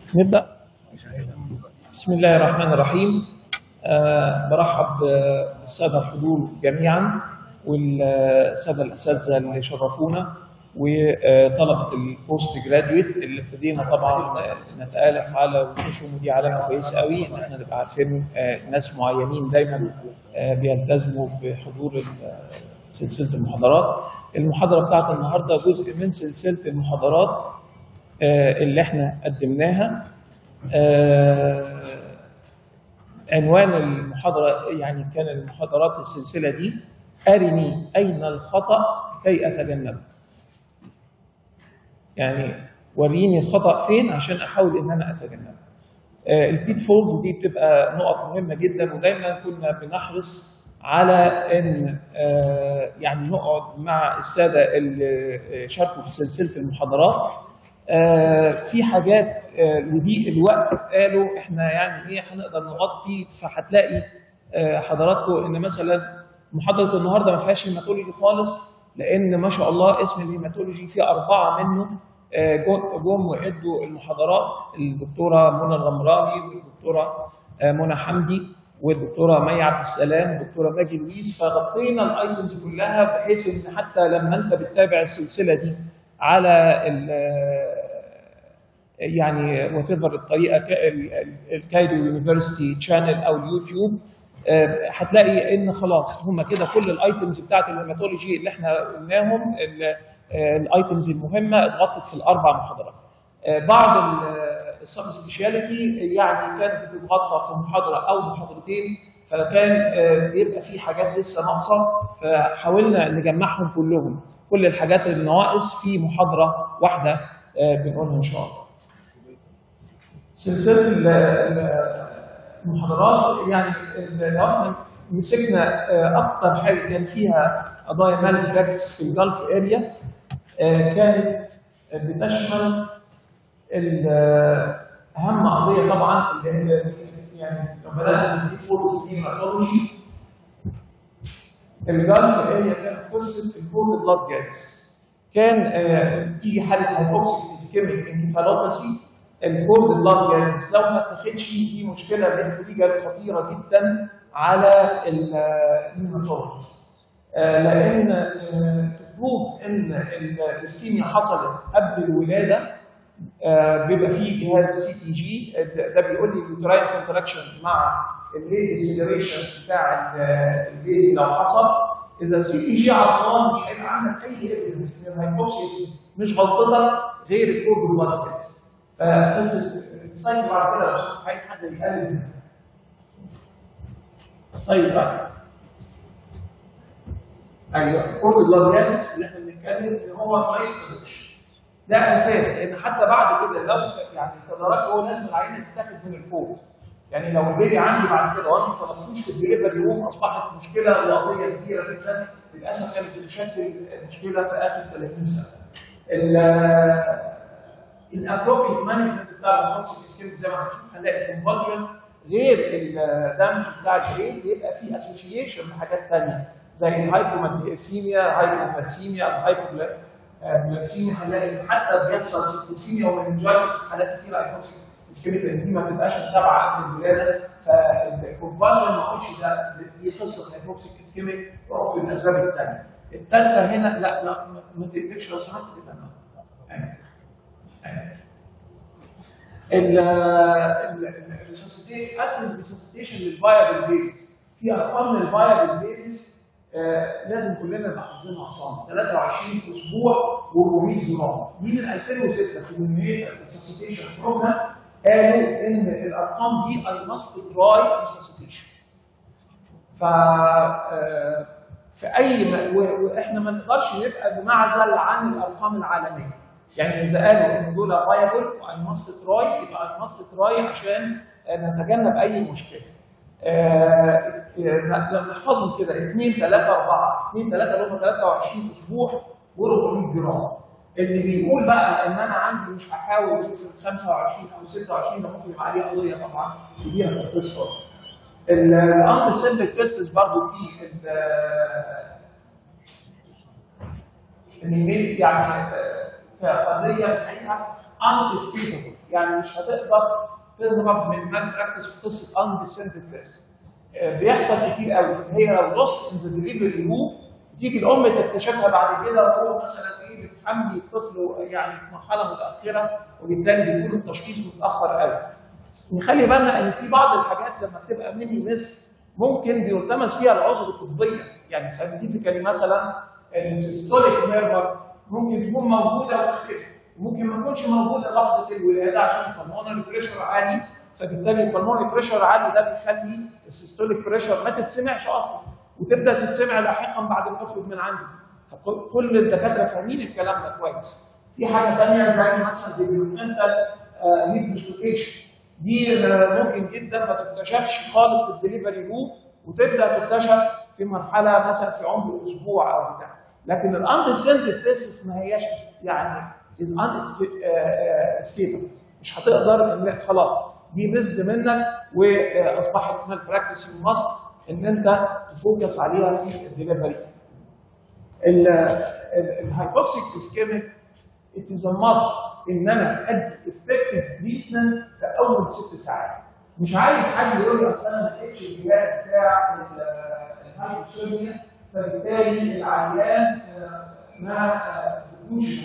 نبدأ بسم الله الرحمن الرحيم أه برحب بالسادة الحضور جميعا والسادة الأساتذة اللي شرفونا وطلبة البوست جراديويت اللي ابتدينا طبعا نتآلف على وشوشهم ودي علامة كويسة قوي ان احنا نبقى عارفين ناس معينين دايما بيلتزموا بحضور سلسلة المحاضرات المحاضرة بتاعت النهاردة جزء من سلسلة المحاضرات اللي احنا قدمناها عنوان المحاضرة يعني كان المحاضرات السلسلة دي أرني أين الخطأ كي أتجنبه يعني وريني الخطأ فين عشان أحاول إن أنا أتجنبه البيت فولز دي بتبقى نقط مهمة جدا ودايما كنا بنحرص على ان يعني نقعد مع الساده اللي شاركوا في سلسله المحاضرات في حاجات لضيق الوقت قالوا احنا يعني ايه هنقدر نغطي فهتلاقي حضراتكم ان مثلا محاضره النهارده ما فيهاش هيماتولوجي خالص لان ما شاء الله اسم الهيماتولوجي فيه اربعه منه جم وادوا المحاضرات الدكتوره منى الغمراوي والدكتوره منى حمدي والدكتوره مي عبد السلام والدكتوره ماجي لويس فغطينا الايتمز كلها بحيث ان حتى لما انت بتتابع السلسله دي على ال يعني وات ايفر الطريقه الكايرو يونيفرستي شانل او اليوتيوب هتلاقي ان خلاص هم كده كل الايتمز بتاعت الهيماتولوجي اللي احنا قلناهم الايتمز المهمه اتغطت في الاربع محاضرات بعض السب سبيشاليتي يعني كانت بتتغطى في محاضره او محاضرتين فكان بيبقى في حاجات لسه ناقصه فحاولنا نجمعهم كلهم كل الحاجات النواقص في محاضره واحده بنقولها ان شاء الله. سلسله المحاضرات يعني لو احنا مسكنا اكتر حاجه كان فيها قضايا مال براكتس في الجلف اريا كانت بتشمل اهم قضيه طبعا اللي هي يعني لو بدانا ندي فورس دي ميثودولوجي الجلف اريا كانت قصه البورد بلاد جاز كان تيجي حاله هايبوكسيك اسكيميك انكفالوباسي البورد بلاد جاز لو ما اتاخدش دي مشكله بنتيجه خطيره جدا على الهيماتولوجيست لان تبروف ان الاسكيميا حصلت قبل الولاده بيبقى فيه جهاز سي تي جي ده بيقول لي اليوتراين كونتراكشن مع الليد اكسلريشن بتاع البيبي لو حصل اذا السي تي جي عطلان مش هيبقى عندك اي ايفيدنس ان الهايبوكسيا مش غلطتك غير الكورد بلاد تيست فقصه السلايد بعد كده لو عايز حد يقلل سلايد بعد ايوه كورد بلاد جازس اللي احنا بنتكلم ان هو ما يفقدش ده اساس لان حتى بعد كده لو يعني تدارك هو لازم العينه تتاخد من الفوق يعني لو البيبي عندي بعد كده وانا ما طلبتوش في الدليفري روم اصبحت مشكله وقضيه كبيره جدا للاسف كانت بتشكل مشكله في اخر 30 سنه. الابروبريت مانجمنت بتاع الهوكسيك سكيل زي ما هنشوف هنلاقي كونفولجن غير الدمج بتاع البرين بيبقى فيه اسوشيشن بحاجات ثانيه زي الهايبوماجنيسيميا الهايبوكالسيميا الهايبوبلاكسيميا هنلاقي حتى بيحصل سيبتيسيميا ومنجايتس في حالات كتير هايبوكسيك سكيلتال دي ما بتبقاش متابعه قبل الولاده فالكونفالجن ما اقولش ده دي قصه هايبوكسيك اسكيميك روح في الاسباب الثانيه. الثالثه هنا لا لا ما تقلقش لو سمحت كده الريسوسيتيشن ابسنت ريسوسيتيشن للفايبل بيبيز في ارقام للفايبل بيبيز لازم كلنا نبقى حافظينها صم 23 اسبوع و400 جرام دي من 2006 في النيوميريتال ريسوسيتيشن بروجرام قالوا ان الارقام دي اي ماست تراي ريسوسيتيشن ف في اي واحنا ما نقدرش نبقى بمعزل عن الارقام العالميه يعني اذا قالوا ان دول فايبل واي ماست تراي يبقى اي ماست تراي عشان نتجنب اي مشكله نحفظهم كده 2 3 4 2 3 اللي هم 23 اسبوع و400 جرام اللي بيقول بقى ان انا عندي مش هحاول اجيب في 25 او 26 ده ممكن يبقى عليه قضيه طبعا كبيره في القصه الانتي سيمبل تيستس برضه في يعني كقضيه الحقيقه unescapable يعني مش هتقدر تهرب من مال براكتس في قصه undescended تيست بيحصل كتير قوي هي لو لوست ان ذا دليفري لوب تيجي الام تكتشفها بعد كده وهو مثلا ايه بتحمل الطفل يعني في مرحله متاخره وبالتالي بيكون التشخيص متاخر قوي. نخلي بالنا ان في بعض الحاجات لما بتبقى ميني مس ممكن بيلتمس فيها العذر الطبيه يعني ساينتيفيكالي مثلا السيستوليك ميرمر ممكن تكون موجوده وتختفي ممكن ما تكونش موجوده لحظه الولاده عشان البلمونري بريشر عالي فبالتالي البلمونري بريشر عالي ده بيخلي السيستوليك بريشر ما تتسمعش اصلا وتبدا تتسمع لاحقا بعد ما يخرج من عندك فكل الدكاتره فاهمين الكلام ده كويس في حاجه ثانيه زي مثلا ديفلوبمنتال هيب ديسلوكيشن دي ممكن جدا ما تكتشفش خالص في الدليفري لوب وتبدا تكتشف في مرحله مثلا في عمر اسبوع او بتاع لكن الاندسنتد تيستس ما هياش يعني از اسكيبل مش هتقدر ان خلاص دي بزد منك واصبحت مال براكتس يو ماست ان انت تفوكس عليها في الدليفري الهايبوكسيك اسكيميك ات از ماست ان انا ادي افكتيف تريتمنت في اول ست ساعات مش عايز حد يقول لي اصل انا ما لقيتش الجهاز بتاع الهايبوكسيميا فبالتالي العيان ما ادوش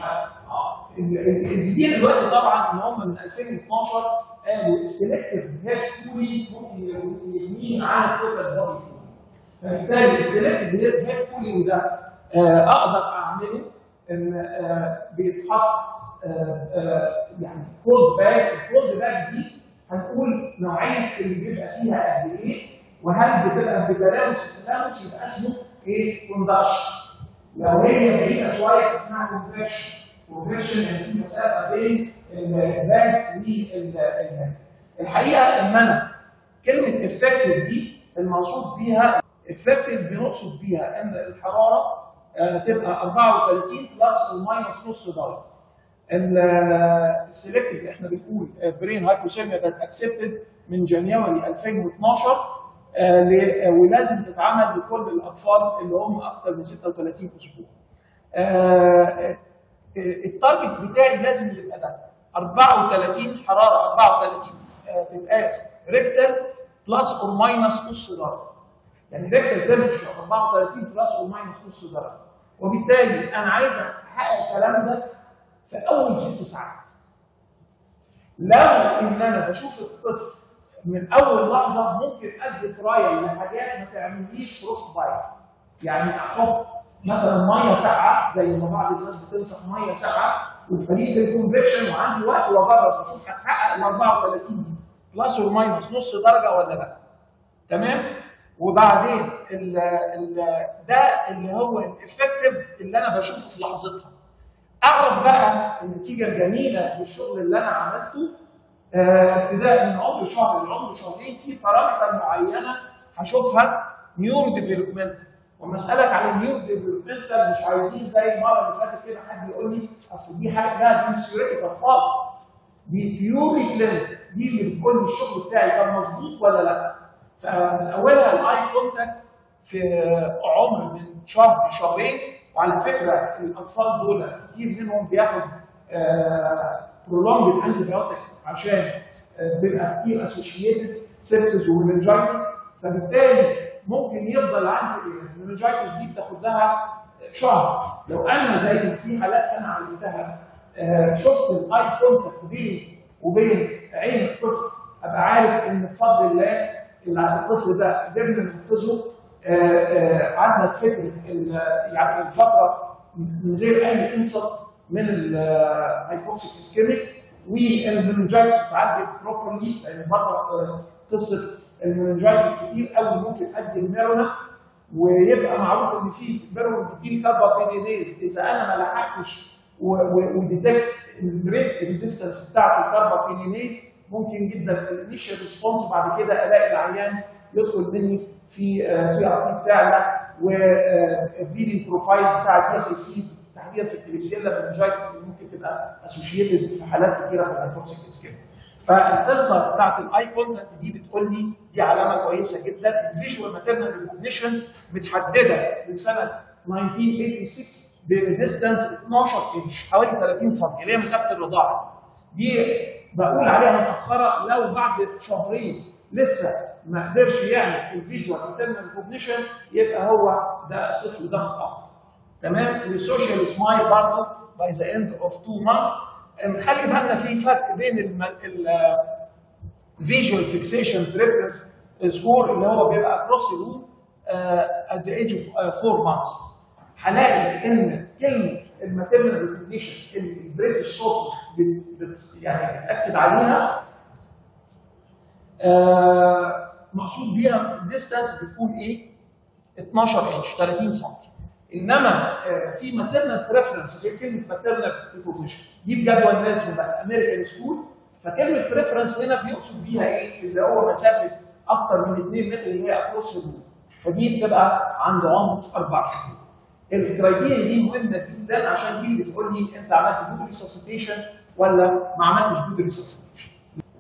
الجديد دلوقتي طبعا ان هم من 2012 قالوا السلكتيف هيد كولي ممكن يغنيه عن التوتال بودي فبالتالي السلكتيف هيد كولي وده آه اقدر اعمله ان آه بيتحط آه يعني كولد باج الكولد باج دي هنقول نوعيه اللي بيبقى فيها قد ايه وهل بتبقى بتلامس التلامس يبقى اسمه ايه كوندكشن لو هي بعيده شويه اسمها كونفكشن كونفكشن يعني في مسافه بين الباك والهاند الحقيقه ان انا كلمه افكتيف دي المقصود بيها افكتيف بنقصد بيها ان الحراره تبقى 34 بلس وماينس نص درجه السلكتيف احنا بنقول برين هايبوثيرميا كانت اكسبتد من جانيوري 2012 آه ولازم تتعمل لكل الاطفال اللي هم اكثر من 36 اسبوع. آه التارجت بتاعي لازم يبقى ده 34 حراره 34 آه تتقاس ريكتال بلس اور ماينس نص درجه. يعني ريكتال تمبرشر 34 بلس اور ماينس نص درجه. وبالتالي انا عايز احقق الكلام ده في اول ست ساعات. لو ان انا بشوف الطفل من اول لحظه ممكن ادي ترايل لحاجات ما تعمليش فروست بايت يعني احط مثلا ميه ساقعه زي ما بعض الناس بتنسخ ميه ساقعه وتخليه في الكونفكشن وعندي وقت واجرب اشوف هتحقق ال 34 دي بلس اور ماينس نص درجه ولا لا تمام وبعدين ال ال ده اللي هو الافكتيف اللي انا بشوفه في لحظتها اعرف بقى النتيجه الجميله للشغل اللي انا عملته ابتداء من عمر شهر لعمر شهرين في بارامتر معينه هشوفها نيورو ديفلوبمنت ومسالك على النيورو ديفلوبمنتال مش عايزين زي المره اللي فاتت كده حد يقول لي اصل دي حاجه لا دي ثيوريتيكال خالص دي بيوري كلينيك دي اللي بتقول لي الشغل بتاعي كان مظبوط ولا لا فمن اولها الاي كونتاكت في عمر من شهر لشهرين وعلى فكره الاطفال دول كتير منهم بياخد برولونج انتي بايوتيك عشان بيبقى كتير اسوشيتد سيبسز ومنجايتس فبالتالي ممكن يفضل عندي المنجايتس دي بتاخد لها شهر لو انا زي ما في حالات انا عملتها شفت الاي كونتاكت بيني وبين عين الطفل ابقى عارف ان بفضل الله الطفل ده قدرنا ننقذه عندك فكره يعني الفتره من غير اي انصت من الهايبوكسيك اسكيميك والمنجايتس تعدي بروبرلي لان بره قصه المنجايتس كتير قوي ممكن ادي الميرونا ويبقى معروف ان في ميرون بتديني كاربابينينيز اذا انا ما لحقتش وديتكت البريك ريزيستنس بتاعت الكاربابينينيز ممكن جدا الانيشال ريسبونس بعد كده الاقي العيان يدخل مني في سي ار تي بتاعنا والبليدنج بروفايل بتاع الدي اي سي تحديدا في الكليبسيلا منجايتس اللي ممكن تبقى اسوشيتد في حالات كثيره في الهايبوكسيك اسكيم. فالقصه بتاعت الاي كونتاكت دي بتقول لي دي علامه كويسه جدا الفيجوال ماتيرنال ريكوجنيشن متحدده من سنه 1986 بديستانس 12 انش حوالي 30 سم اللي هي مسافه الرضاعه دي بقول عليها متاخره لو بعد شهرين لسه ما قدرش يعمل الفيجوال انترنال ريكوجنيشن يبقى هو ده الطفل ده متاخر تمام السوشيال سمايل برضه باي ذا اند اوف تو مانثs خلي بالنا في فرق بين الفيجوال فيكسيشن بريفرنس سكور اللي هو بيبقى اكروس الروم ات ذا ايج اوف 4 مانثs هلاقي ان كلمه الماتيرنال ريكوجنيشن البريتش صوت يعني بتاكد عليها آه مقصود بيها الديستانس بتكون ايه 12 انش 30 سم انما آه في ماتيرنال بريفرنس اللي هي كلمه ماتيرنال ريكوجنيشن دي في جدول نيلسون بتاع الامريكان سكول فكلمه بريفرنس هنا بيقصد بيها ايه اللي هو مسافه اكتر من 2 متر اللي هي اكروس الروم فدي بتبقى عند عمر اربع شهور الكرايتيريا دي مهمه جدا عشان دي اللي بتقول لي انت عملت جود ريسوسيتيشن ولا ما عملتش جود ريسوسيتيشن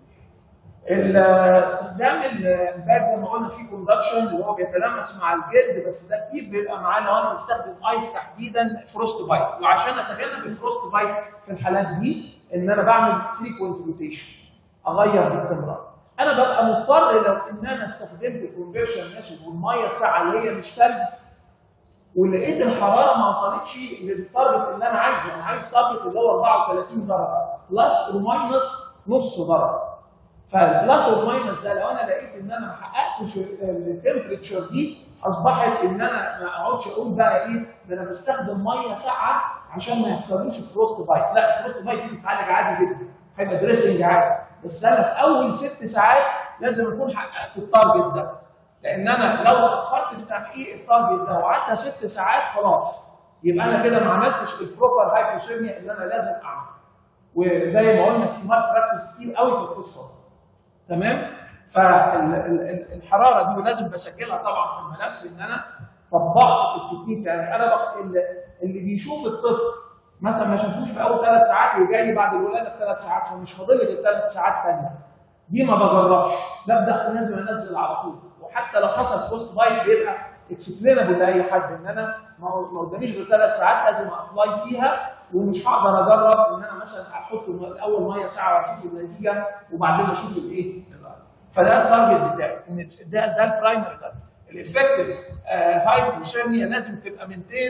استخدام الباد زي ما قلنا في كوندكشن اللي هو بيتلامس مع الجلد بس ده كتير بيبقى معاه لو انا بستخدم ايس تحديدا فروست بايت وعشان اتجنب الفروست بايت في الحالات دي ان انا بعمل فريكوينت روتيشن اغير باستمرار انا ببقى مضطر لو ان انا استخدمت الكونفرشن ميثود والميه الساعه اللي هي مش تلج ولقيت الحراره ما وصلتش للتارجت اللي انا عايزه انا عايز تارجت اللي هو 34 درجه بلس اور ماينس نص درجه فالبلس اور ماينس ده لو انا لقيت ان انا ما حققتش التمبريتشر دي اصبحت ان انا ما اقعدش اقول بقى ايه ده انا بستخدم ميه ساقعه عشان ما يحصلوش فروست بايت لا الفروست بايت دي بتتعالج عادي جدا هيبقى دريسنج عادي بس انا في اول ست ساعات لازم اكون حققت التارجت ده لان انا لو اتاخرت في تحقيق التارجت ده وقعدت ست ساعات خلاص يبقى انا كده ما عملتش البروبر هايبوثيرميا اللي انا لازم اعمله وزي ما قلنا في مارك براكتس كتير قوي في القصه دي تمام فالحراره دي ولازم بسجلها طبعا في الملف ان انا طبقت التكنيك يعني انا اللي بيشوف الطفل مثلا ما شافوش في اول ثلاث ساعات وجاي بعد الولاده بثلاث ساعات فمش فاضل لي غير ثلاث ساعات ثانيه دي ما بجربش ببدا لازم انزل على طول وحتى لو حصل فوست بايت بيبقى اكسبلينبل لاي حد ان انا ما قداميش غير ثلاث ساعات لازم ابلاي فيها ومش هقدر اجرب ان انا مثلا احط الاول ميه ساعه واشوف النتيجه وبعدين اشوف الايه فده التارجت بتاعي ان ده ده البرايمري تارجت الافكتيف هايبوثيرميا لازم تبقى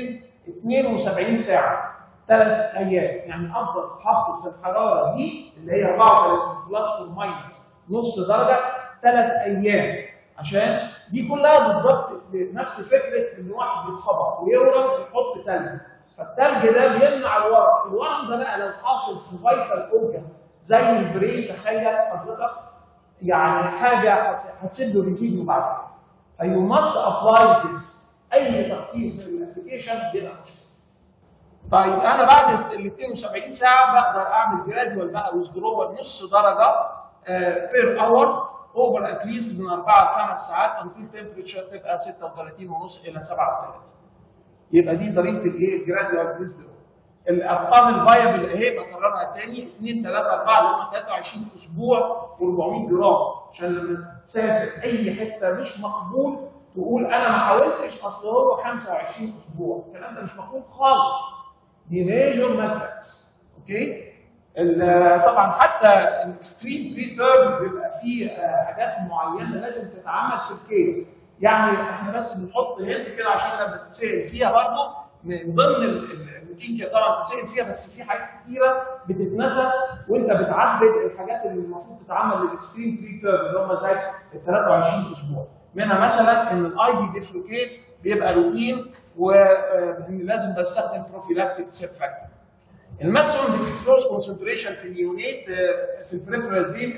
272 ساعه ثلاث ايام يعني افضل حط في الحراره دي اللي هي 34 بلس اور ماينس نص درجه ثلاث ايام عشان دي كلها بالظبط نفس فكره ان واحد يتخبط ويورم يحط ثلج فالثلج ده بيمنع الورم الورم ده بقى لو حاصل في فيتال اورجن زي البرين تخيل حضرتك يعني حاجه هتسيب له ريزيديو بعد كده فيو ماست ابلاي ذيس اي تقصير في الابلكيشن بيبقى مشكله طيب انا بعد ال 72 ساعه بقدر اعمل جراديوال بقى ويزدرول نص درجه بير اور اوفر اتليست من 4 ل 5 ساعات انتل تمبريتشر تبقى 36 ونص الى 37 يبقى دي طريقه الايه الجراديوال ويزدرول الارقام الفايبل اهي بكررها تاني 2 3 4 اللي هم 23 اسبوع و400 جرام عشان لما تسافر اي حته مش مقبول تقول انا ما حاولتش اصل هو 25 اسبوع الكلام ده مش مقبول خالص دي ميجور ماتريكس اوكي طبعا حتى الاكستريم بري تيرم بيبقى فيه حاجات معينه لازم تتعمل في الكيل يعني احنا بس بنحط هند كده عشان لما تتسال فيها برضه من ضمن الروتين طبعا بتتسال فيها بس في حاجات كتيره بتتنسى وانت بتعدد الحاجات اللي المفروض تتعمل للاكستريم بري تيرم اللي هم زي ال 23 اسبوع منها مثلا ان الاي دي ديفلوكيت بيبقى روتين وان لازم بستخدم بروفيلاكتيك سيرفاكتور الماكسيموم ديكستروز كونسنتريشن في اليونيت في البريفرال فين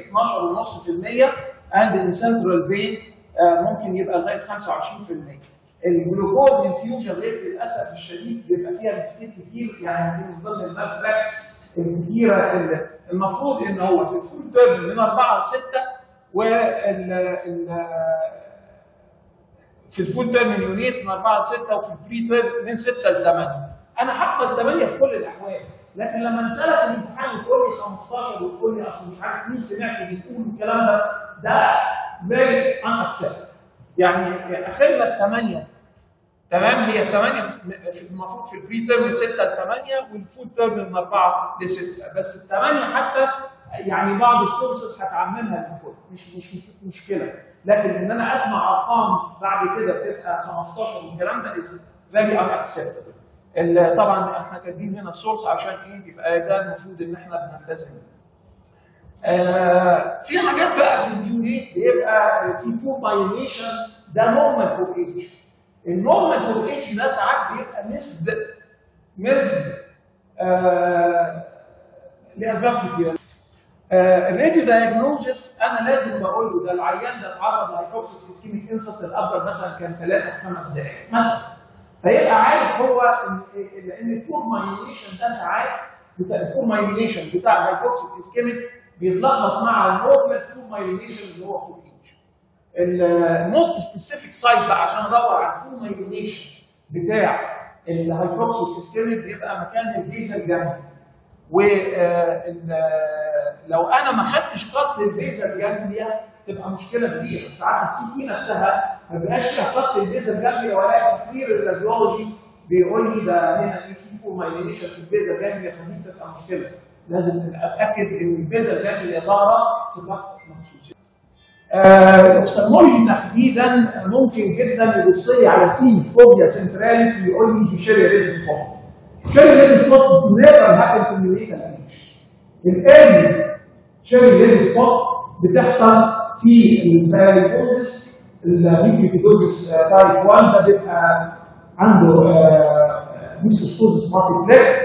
12.5% اند ان سنترال فين ممكن يبقى لغايه 25% الجلوكوز انفيوجن ريت للاسف الشديد بيبقى فيها مستيك كتير يعني دي من ضمن المابلاكس الكتيره اللي المفروض ان هو في الفول تيرم من 4 ل 6 وال في الفول تيرم يونيت من 4 ل 6 وفي البري تيرم من 6 ل 8 انا هحفظ 8 في كل الاحوال لكن لما نسالك في الامتحان وتقول لي 15 وتقول لي اصل مش عارف مين سمعت بتقول الكلام ده ده فيري ان يعني اخر لك 8 تمام هي الثمانية المفروض في البري تيرم 6 ل 8 والفول تيرم من 4 ل 6 بس الثمانية حتى يعني بعض السورسز هتعممها للكل مش مش مش مشكله لكن ان انا اسمع ارقام بعد كده بتبقى 15 والكلام ده از فيري ان اكسبتبل طبعا احنا كاتبين هنا السورس عشان ايه يبقى ده المفروض ان احنا بنلتزم بيه. آه في حاجات بقى في اليونيت بيبقى في بور بايونيشن ده نورمال فور ايج النورمال فور ايج ده ساعات بيبقى مسد مسد آه لاسباب كتيره آه الراديو دايجنوزس انا لازم بقول له ده العيان ده اتعرض لهايبوكسيك اسكيميك انسلت الافضل مثلا كان ثلاثه في خمس دقائق مثلا فيبقى عارف هو لان البور مايلينيشن ده ساعات بتاع البور مايلينيشن بتاع الهايبوكسيك اسكيميك بيتلخبط مع النورمال بور مايلينيشن اللي هو فوق ايج الموست سبيسيفيك سايت بقى عشان ادور على البور مايلينيشن بتاع الهايبوكسيك اسكيميك بيبقى مكان البيزل جنبي ولو انا ما خدتش قط البيزل جانجليا تبقى مشكله كبيره ساعات السي تي نفسها ما بيبقاش فيها قط البيزل جانجليا ولا تقرير الراديولوجي بيقول لي ده هنا في فيكو مايلينيشن في البيزل جانجليا فدي بتبقى مشكله لازم اتاكد ان البيزل جانجليا ظاهره في ضغط مخصوص الاوفثالمولوجي تحديدا ممكن جدا يبص لي على في فوبيا سنتراليس ويقول لي دي شيري ريد سبوت شيري ريد سبوت نيفر هابن في النيوتال ايج الايرلي شيري ريد سبوت بتحصل في السيريكوزس البيبيكوزس تايب 1 ده بيبقى عنده ميسوسكوزس مالتيبلكس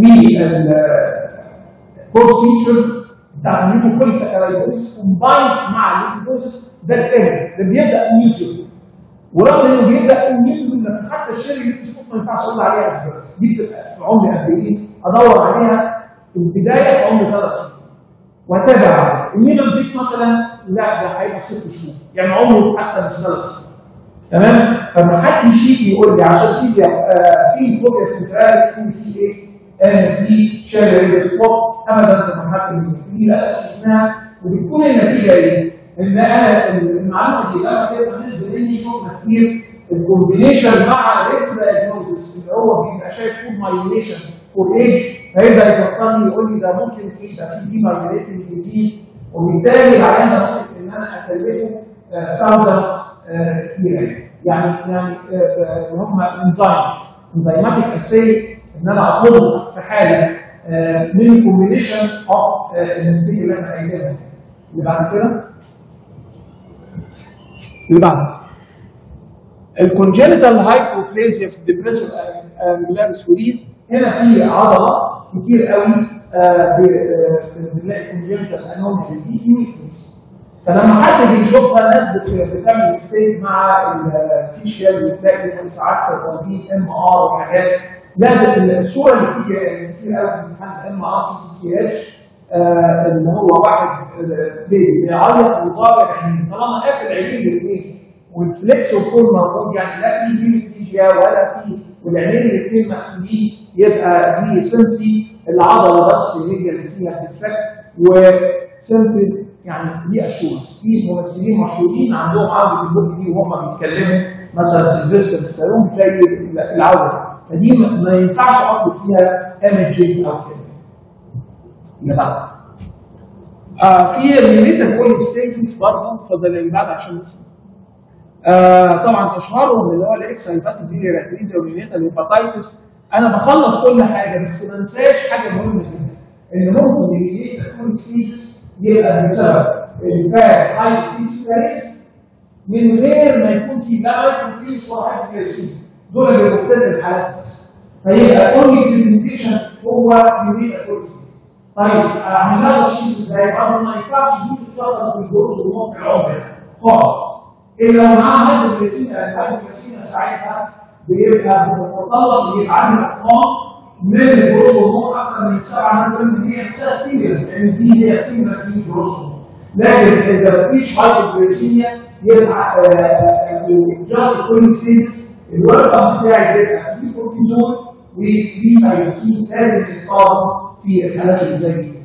والكورس فيتشر بتاع النيوكليك سكرايدوز كومباين مع الليكوزس ده الايرلي ده بيبدا نيوترال ورغم انه بيبدا نيوترال لكن حتى الشيري ريد سبوت ما ينفعش اقول عليها دلوقتي دي بتبقى في عمر قد ايه؟ ادور عليها في البدايه في عمر ثلاث شهور واتابع الميلان بيك مثلا لا ده هيبقى ست شهور يعني عمره حتى مش ثلاث شهور تمام فما حدش يجي يقول لي عشان سيدي آه في فوبيا سنتراليس يكون في ايه؟ ان في شارع سبوت ابدا في مرحله دي للاسف شفناها وبتكون النتيجه ايه؟ ان انا المعلومه دي لما تبقى بالنسبه لي شفنا كتير الكومبينيشن مع الريتو دايجنوستس اللي هو بيبقى شايف فود مايليشن فور ايج فيبدا يوصلني يقول لي ده ممكن ايه ده في دي مايليتنج ديزيز وبالتالي العيان ده ممكن ان انا اكلفه ثاوزندز كتير يعني يعني اللي هم انزيمز انزيماتيك اسي ان انا اطلب في حاله من كومبينيشن اوف النسبيه اللي انا قايلها اللي بعد كده اللي بعده الكونجنتال هايبوبليزيا في الدبريسور انجلاريس وريز هنا في عضله كتير قوي بنلاقي كونجنتال انومالي دي يونيكنس فلما حد بيشوفها الناس بتعمل ميستيك مع الفيشيال بتلاقي ساعات تطبيق ام ار وحاجات لازم الصوره اللي بتيجي كتير قوي في امتحان ام ار سي سي اتش اللي هو واحد بيعيط وطالع عينيه طالما قافل عينيه الاثنين والفليكس والكل موجود يعني لا في هيموبليجيا ولا في والعينين الاثنين مقفولين يبقى دي سنتي العضله بس هي اللي فيها بتفك وسنتي يعني دي اشورنس في ممثلين مشهورين عندهم عوده البق دي وهم بيتكلموا مثلا سيلفستر ستالون بتلاقي العوده فدي ما ينفعش اطلب فيها ايمجنج او كده. جدع. آه في الريليتد بوليستيزيس برضه اتفضل اللي بعد عشان نسمع. آه طبعا اشهرهم اللي هو الاكس هيباتيك بيليراكريزيا والريليتد هيباتايتس انا بخلص كل حاجه بس ما انساش حاجه مهمه جدا ان ممكن الريليتد بوليستيزيس يبقى بسبب الفات هايبوتيزيس من غير ما يكون في لا هايبوتيزيس ولا هايبوتيزيس دول اللي بيختلف الحالات بس فيبقى كل برزنتيشن هو يريد بوليستيزيس طيب اعمل لها تشخيص ازاي؟ برضه ما ينفعش دي تتشخص بالجروس والنوم في العمر خالص الا لو معاها هايبوتيزيس الهايبوتيزيس ساعتها بيبقى متطلب يبقى عامل ارقام من الجروس هرمون اكثر من 7 مليون هي نفسها ستيميا لان دي هي ستيميا في جروس هرمون لكن اذا مفيش هايبوجليسيميا يبقى جاست كوليستيز الورك اب بتاعي بيبقى فيه كورتيزون وفيه سايتوسين لازم يتقارن في الحالات اللي زي دي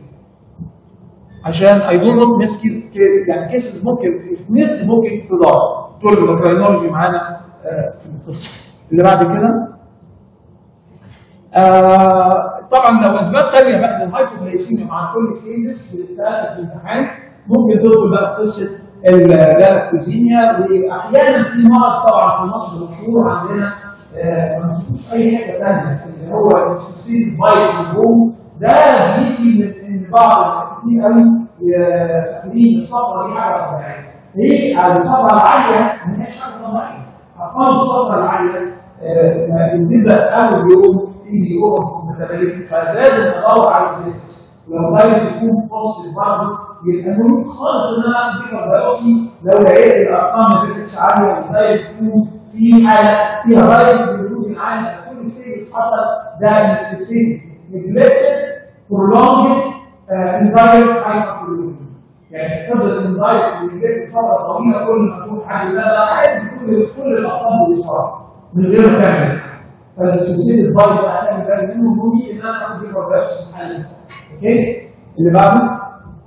عشان اي دونت نوت ميس يعني كيسز ممكن في ميس ممكن تدار دكتور الاندوكراينولوجي معانا في القصه اللي بعد كده آه طبعا لو اسباب ثانيه بقى للهايبوغلايسيميا مع كل ستيجز بتاعت في الامتحان ممكن تدخل بقى في قصه الجلاكتوزينيا واحيانا في مرض طبعا في مصر مشهور عندنا آه، ما نشوفوش في اي حته ثانيه اللي هو السبيسيد بايت سندروم ده بيجي من ان بعض كتير قوي آه، فاكرين الصفرة دي حاجه طبيعيه هي الصفرة العاليه ما هيش حاجه طبيعيه ارقام الصفرة العاليه آه، بتبدا اول يوم تيجي يوم متبادل فلازم ادور على الجينيتكس ولو دايما يكون بوزيتيف برضه يبقى ممكن خالص ان انا اعمل بايوبسي لو لقيت الارقام الجينيتكس عاليه ودايما يكون في حاله فيها رايت بالوجود عالي كل ستيج حصل ده سبيسيفيك نجلكتد prolonged indirect hypervolume يعني فضل indirect نجلكتد فتره طويله كل ما تكون حاجه لا لا عادي كل كل الاطفال بيصاب من غير ما تعمل فالسبيسيفيك بايت ده عشان بالي منه ممكن ان انا اخد البروبلمز محل اوكي اللي بعده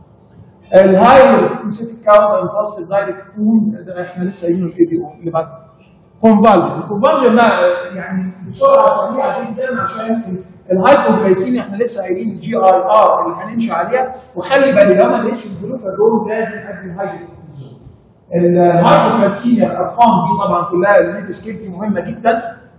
الهاي سبيسيفيك كاونت اند بوزيتيف دايركت تون ده احنا لسه قايلينه الاي دي او اللي بعده كونفالجن الكونفالجن ده يعني بسرعه سريعه جدا عشان الهايبوجلايسيميا احنا لسه قايلين الجي اي ار اللي هنمشي عليها وخلي بالي لو ما لقيتش الجلوكاجون لازم ادي الهايبوجلايسيميا الهايبوجلايسيميا الارقام دي طبعا كلها الميد سكيل دي مهمه جدا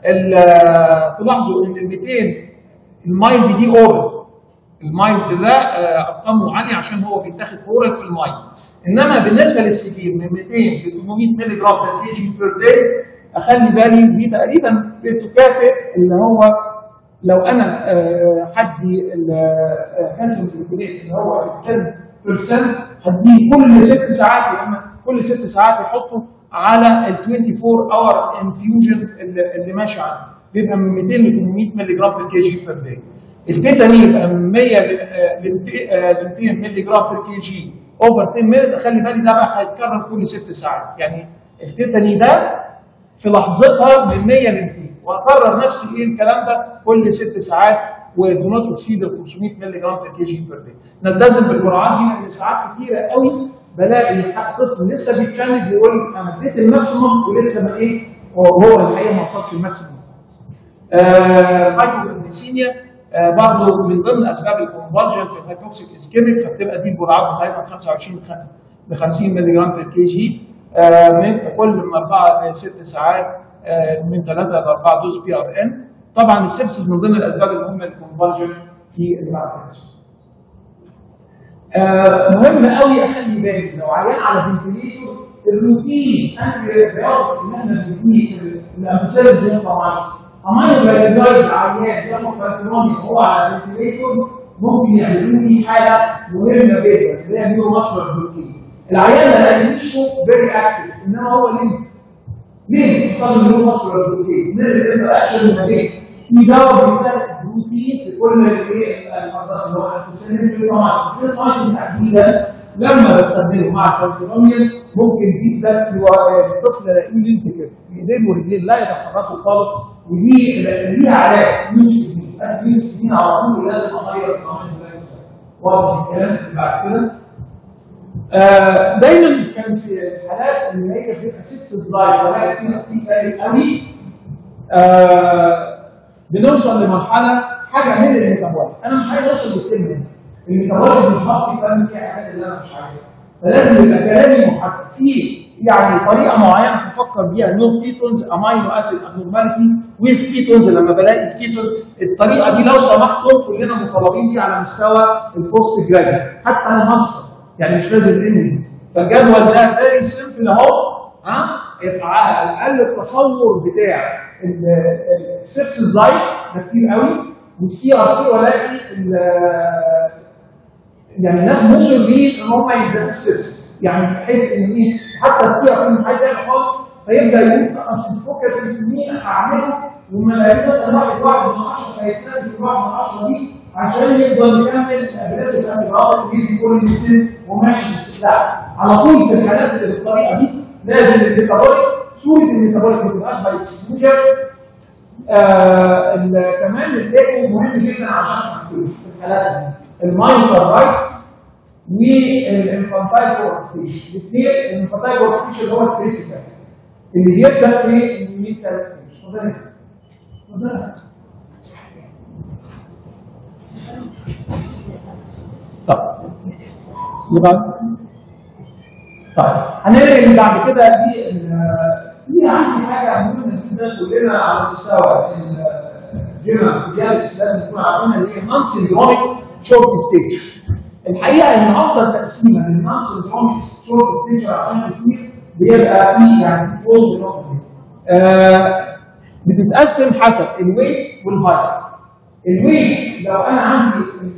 ال- تلاحظوا ان ال 200 المايلد دي اورال المايلد ده آه، ارقامه عاليه عشان هو بيتاخد اورال في المايلد انما بالنسبه للسيفير من 200 ل 800 مللي جرام بير كي جي بير داي اخلي بالي دي تقريبا بتكافئ اللي هو لو انا آه، حدي الكالسيوم جلوكونات اللي هو 10% هديه كل ست ساعات يا اما كل ست ساعات يحطه على ال 24 اور انفيوجن اللي, اللي ماشي عليه بيبقى من 200 ل 800 مللي جرام بير كي جي بير داي التيتاني يبقى من 100 ل 200 مللي جرام بير كي جي اوفر 10 مينت خلي بالي ده بقى هيتكرر كل ست ساعات يعني التيتاني ده في لحظتها من 100 ل 200 واكرر نفس ايه الكلام ده كل ست ساعات ودو نوت اكسيد 500 مللي جرام بير كي جي بير داي نلتزم بالجرعات دي لان ساعات كتيره قوي بلاقي طفل لسه بيتشنج يقول انا اديت الماكسيموم ولسه ما ايه وهو الحقيقه ما وصلش الماكسيموم هايبوغليسيميا آه برضه من ضمن اسباب الكونفرجن في الهايبوكسيك اسكيميك فبتبقى دي الجرعات بتاعتها 25 ل 50 مللي جرام بير كي جي آه من كل من اربع ست ساعات آه من ثلاثه ل اربع دوز بي ار ان طبعا السبسس من ضمن الاسباب المهمه للكونفرجن في الباكتيريا آه مهم قوي اخلي بالي لو عيان على فنتليتور الروتين انتي بيوتيك اللي احنا بنديه في الامثله دي طبعا امينو جلايكوزايد عيان بياخد بنتلوني وهو على فنتليتور ممكن يعملوا لي حاله مهمه جدا اللي هي نيورو ماسكولار بلوكيد العيان ده الاقي وشه فيري اكتف انما هو ليه؟ ليه حصل نيورو ماسكولار بلوكيد؟ من الانتراكشن ما بين في دواء بيتاخد بروتين في كل الايه الامراض اللي هو الانسولين طبعا في الفايز تحديدا لما بستخدمه مع الكالسيوميوم ممكن جدا الطفل الاقيه ليه كده ايدين ورجلين لا يتحركوا خالص ودي ليها علاج مش مش دي على طول لازم اغير القوانين واضح الكلام اللي بعد كده آه دايما كان في الحالات اللي هي بتبقى ست سلايد ولا اسمها في قليل قوي آه بنوصل لمرحله حاجه من الميتابوليك انا مش عايز اوصل للكلمه دي الميتابوليك مش هصفي كلام فيها حاجات اللي انا مش عارفها فلازم يبقى كلامي محدد في يعني طريقه معينه هفكر بيها نو كيتونز امينو اسيد ابنورماليتي ويز كيتونز لما بلاقي الكيتون الطريقه دي لو سمحتم كلنا مطالبين بيها على مستوى البوست جراديويت حتى الماستر يعني مش لازم انمي فالجدول ده فيري سمبل اهو ها يبقى على الاقل التصور بتاع السبسس لايت ده كتير قوي والسي ار تي والاقي يعني الناس مصرين ان هم يبداوا السبسس يعني بحيث ان ايه حتى السي ار تي مش عايز يعمل خالص فيبدا يقول اصل الفوكس مين هعمله وما الاقي مثلا واحد واحد من 10 فيتنادي في واحد من 10 دي عشان يفضل يكمل اجريسيف انتي يدي كل سن وماشي بالسلاح على طول في الحالات اللي بالطريقه دي لازم الميتابوليك صوره الميتابوليك ما تبقاش باي اكسكلوجن كمان الايكو مهم جدا عشان حاجتين في الحالات دي المايندر رايتس والانفانتايل كورتيشن الاثنين الانفانتايل كورتيشن اللي هو الكريتيكال اللي بيبدا في الميتال اتفضل اتفضل طب اللي بعد طيب هننقل اللي بعد كده دي ال- في عندي حاجه مهمه جدا كلنا على مستوى الجيرمان فيزياليس لازم نكون عارفينها اللي هي نون سيندروميك شورت ستيج الحقيقه ان افضل تقسيمه للنون سيندروميك شورت ستيج عشان كتير بيبقى في يعني فولد بتتقسم حسب الويت والهايت الويت لو انا عندي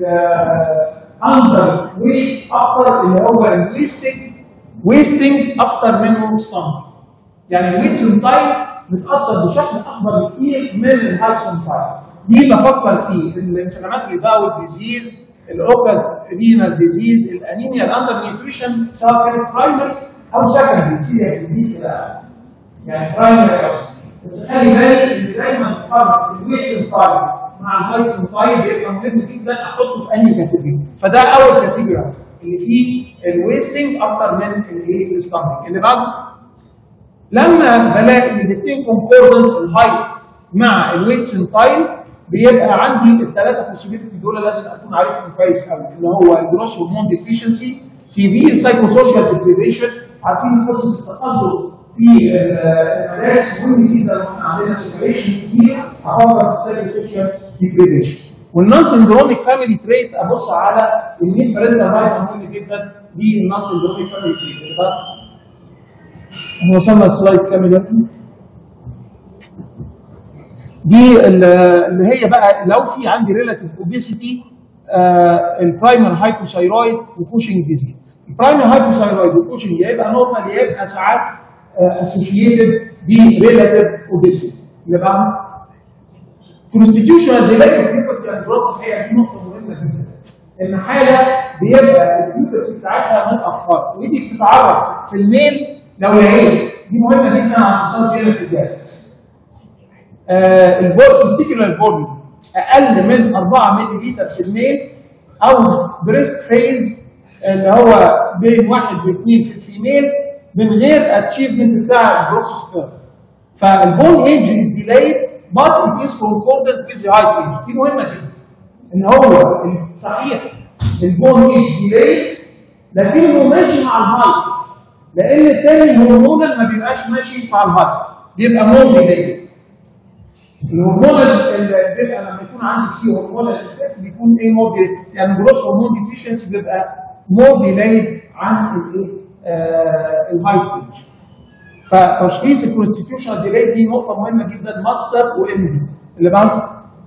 اندر ويت اكتر اللي هو الويستنج ويستنج اكتر منه ستامب يعني الويت سنتايل بتاثر بشكل اكبر بكتير من الهايت سنتايل دي بفكر فيه الانفلاماتوري باول ديزيز الاوكال رينال ديزيز الانيميا الاندر نيوتريشن سواء كانت برايمري او سكندري سيريال ديزيز الى اخره يعني برايمري او بس خلي بالي ان دايما نقارن الويت سنتايل مع الهايت سنتايل بيبقى مهم جدا احطه في انهي كاتيجوري فده اول كاتيجوري اللي فيه الويستنج اكتر من الايه الستامبنج اللي بعده لما بلاقي الاثنين كونكوردنت الهايت مع الويت سنتايل بيبقى عندي الثلاثه بوسيبيلتي دول لازم اكون عارفهم كويس قوي اللي هو الجروس هرمون ديفيشنسي سيفير سايكو سوشيال ديبريفيشن عارفين قصه التقدم في المدارس مهم جدا لو احنا عندنا سيبريشن كتير افكر في السايكو سوشيال ديبريفيشن والنون سندروميك فاميلي تريت ابص على المين برينتال رايت مهم جدا دي النون سندروميك فاميلي تريت اللي بقى احنا وصلنا لسلايد كام دلوقتي؟ دي اللي هي بقى لو في عندي ريلاتيف اوبيسيتي البرايمر هايبوثايرويد وكوشنج ديزيز البرايمر هايبوثايرويد وكوشنج يا يبقى نورمال يا يبقى ساعات اسوشيتد بريلاتيف اوبيسيتي اللي بعد كونستيتيوشنال ديلاي البيوبرتي الدراسه هي دي نقطه مهمه جدا ان حاله بيبقى البيوبرتي بتاعتها متاخره ودي بتتعرف في الميل لو لقيت دي مهمه جدا على مستوى جينيتال دايجنوستس آه التستيكولار فوليوم اقل من 4 مللي لتر في الميل او بريست فيز اللي هو بين 1 و 2 في الفيميل من غير اتشيفمنت بتاع البروسس كيرف فالبون ايج از ديلايد but it is concordant with the height age دي مهمه جدا ان هو صحيح البون ايج ديلايد لكنه ماشي مع الهايت لان التاني الهرمونال ما بيبقاش ماشي مع الهايت بيبقى مور ديلايد الهرمون اللي بيبقى لما يكون عندي فيه هرمون الافكت بيكون ايه مور ديلايد يعني جروس هرمون ديفيشنسي بيبقى مور ديلايد عن الايه الهايت ايج فتشخيص الكونستيتيوشنال ديلاي دي نقطه مهمه جدا ماستر وام اللي بعده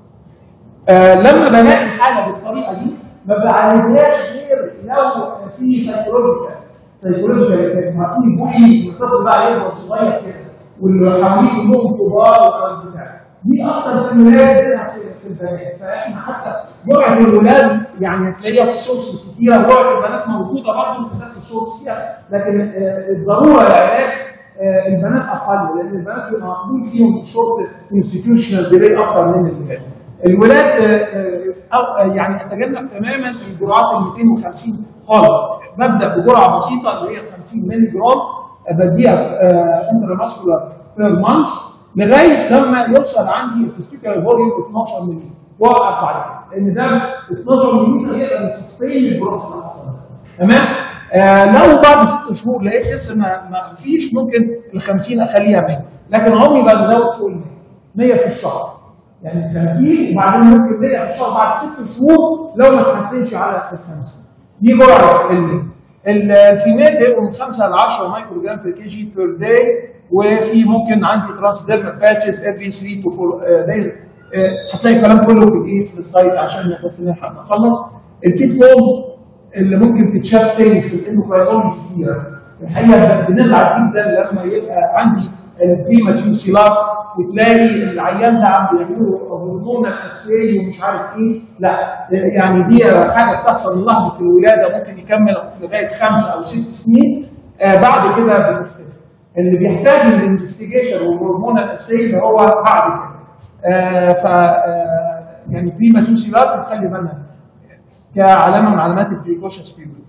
آه لما بلاقي حاله بالطريقه دي ما بعالجهاش غير لو في سايكولوجيكال سايكولوجيكال ما في بوي الطفل بقى يكبر صغير كده واللي حواليه كلهم كبار وبتاع دي اكتر من الولاد في, في البنات فاحنا حتى جرعه الولاد يعني هتلاقيها في السورس كتيره جرعه البنات موجوده برضه في السورس فيها لكن آه الضروره العلاج آه البنات اقل لان البنات بيبقى مقبول فيهم شورت كونستيتيوشنال ديلي اكتر من الولاد. الولاد آه يعني اتجنب تماما الجرعات ال 250 خالص ببدا بجرعه بسيطه اللي هي 50 مللي جرام بديها انتر ماسكولار بير مانث لغايه لما يوصل عندي التستيكال فوليوم 12 مللي واوقف بعد كده لان ده 12 مللي يقدر يسستين الجروث اللي حصل تمام آه لو بعد ست شهور لقيت لسه ما, ما فيش ممكن ال 50 اخليها 100 لكن عمري بقى بزود فوق ال 100 100 في الشهر يعني 50 وبعدين ممكن 100 في الشهر بعد ست شهور لو ما تحسنش على ال 50 دي جرعه الفيميل بيبقوا من 5 ل 10 مايكرو جرام بير كي جي بير داي وفي ممكن عندي ترانس ديرما باتشز افري 3 تو 4 دايز هتلاقي الكلام كله في الايه في السلايد عشان بس نلحق نخلص الكيت فورمز اللي ممكن تتشاف تاني في الاندوكراينولوجي كتير الحقيقه بنزعل جدا لما يبقى عندي بريماتيور سيلاب وتلاقي العيان ده عم بيعملوا هرمون اساسي ومش عارف ايه لا يعني دي حاجه بتحصل من لحظه الولاده ممكن يكمل لغايه خمسه او ست سنين آه بعد كده بتختفي اللي بيحتاج الانفستيجيشن والهرمون الاساسي اللي هو بعد كده آه ف آه يعني بريماتيور سيلاب تخلي بالنا كعلامه من علامات البريكوشنز بيريود.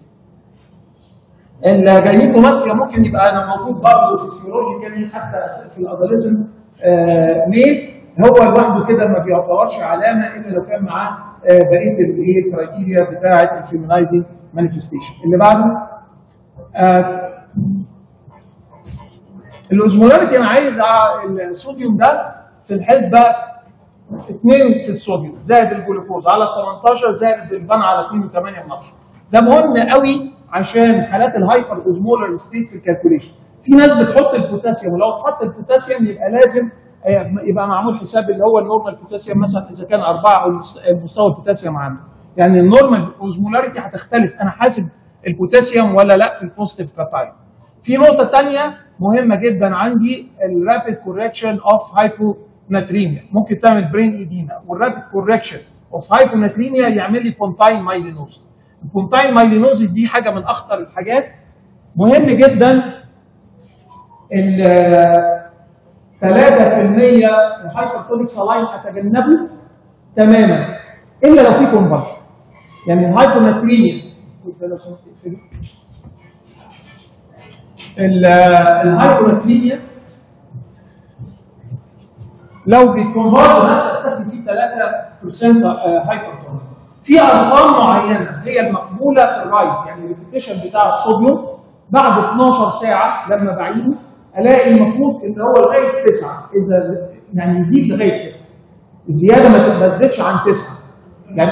الجاينيكوماسيا ممكن يبقى انا موجود برضه فيسيولوجيكالي حتى في الادolescent آه ميل هو لوحده كده ما بيعتبرش علامه الا لو كان معاه بقيه الايه الكرايتيريا بتاعه الفيمينايزنج مانيفستيشن اللي بعده آه الاوزمولاريتي انا عايز الصوديوم ده في الحسبه 2 في الصوديوم زائد الجلوكوز على 18 زائد البان على 2.8 ده مهم قوي عشان حالات الهايبر اوزمولار ستيت في الكالكوليشن في ناس بتحط البوتاسيوم ولو تحط البوتاسيوم يبقى لازم يبقى معمول حساب اللي هو النورمال بوتاسيوم مثلا اذا كان اربعه او المستوى البوتاسيوم عنده يعني النورمال اوزمولاريتي هتختلف انا حاسب البوتاسيوم ولا لا في البوزيتيف كاتايون في نقطه ثانيه مهمه جدا عندي الرابيد كوركشن اوف هايبوناتريميا ممكن تعمل برين ايدينا والرابيد كوركشن اوف هايبوناتريميا يعمل لي بونتاين مايلينوز البونتاين مايلينوز دي حاجه من اخطر الحاجات مهم جدا ال 3% الهايبرتونيك سلاين اتجنبه تماما الا لو في كونفرشن يعني الهايبوناتريميا الهايبوناتريميا لو بيكونفرج بس استخدم فيه 3% هايبرتونيك في ارقام معينه هي المقبوله في الرايز يعني الريبيتيشن بتاع الصوديوم بعد 12 ساعه لما بعيده الاقي المفروض ان هو لغايه 9 اذا يعني يزيد لغايه 9 الزياده ما تزيدش عن 9 يعني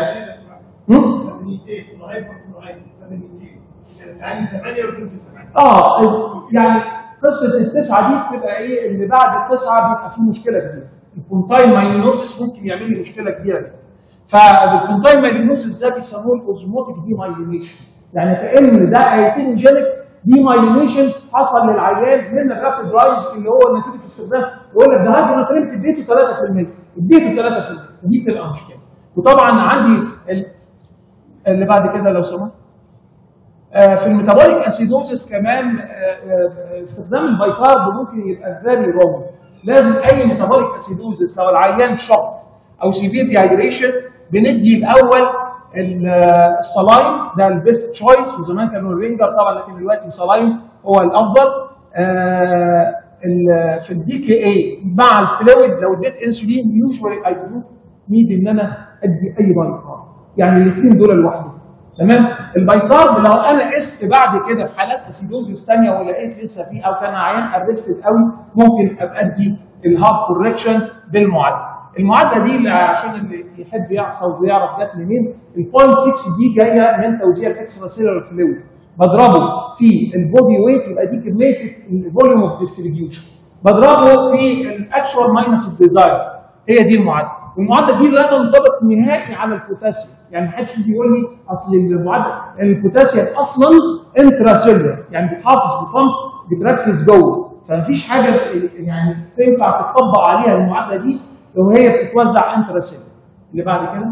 اه يعني قصه التسعه دي بتبقى ايه اللي بعد التسعه بيبقى في مشكله كبيره البونتاين مايلينوزس ممكن يعمل لي مشكله كبيره جدا فالبونتاين مايلينوزس ده بيسموه الاوزموتيك دي مايلينيشن يعني كان ده ايتينجينيك دي مايلينيشن حصل للعيان من الرابيد رايز اللي هو نتيجه استخدام يقول لك ده هايبوناتريمت اديته 3% اديته 3% دي بتبقى مشكله وطبعا عندي ال... اللي بعد كده لو سمحت آه في الميتابوليك اسيدوزس كمان آه استخدام البايكارب ممكن يبقى فيري رونج لازم اي ميتابوليك اسيدوزس لو العيان شوك او سيفير ديهايدريشن بندي الاول الصلاين ده البيست تشويس وزمان كانوا الرينجر طبعا لكن دلوقتي صلاين هو الافضل آه في الدي كي اي مع الفلويد لو اديت انسولين يوجوالي اي دونت نيد ان انا ادي اي بايكارب يعني الاثنين دول لوحدهم تمام البايكارب لو انا قست بعد كده في حالات اسيدوزيس ثانيه ولقيت لسه في او كان عيان ارستد قوي ممكن ابقى ادي الهاف كوركشن بالمعادله المعادله دي عشان اللي يحب يحفظ ويعرف جت منين البوينت 6 دي جايه من توزيع الاكسترا سيلولار فلويد بضربه في البودي ويت يبقى دي كميه الفوليوم اوف ديستريبيوشن بضربه في الاكشوال ماينس الديزاير هي دي المعادله والمعادله دي لا تنطبق نهائي على البوتاسيوم يعني ما حدش يجي يقول لي اصل المعادله البوتاسيوم اصلا انتراسيلولر يعني بتحافظ بطنط بتركز جوه فمفيش حاجه يعني تنفع تطبق عليها المعادله دي لو هي بتتوزع انتراسيلولر اللي بعد كده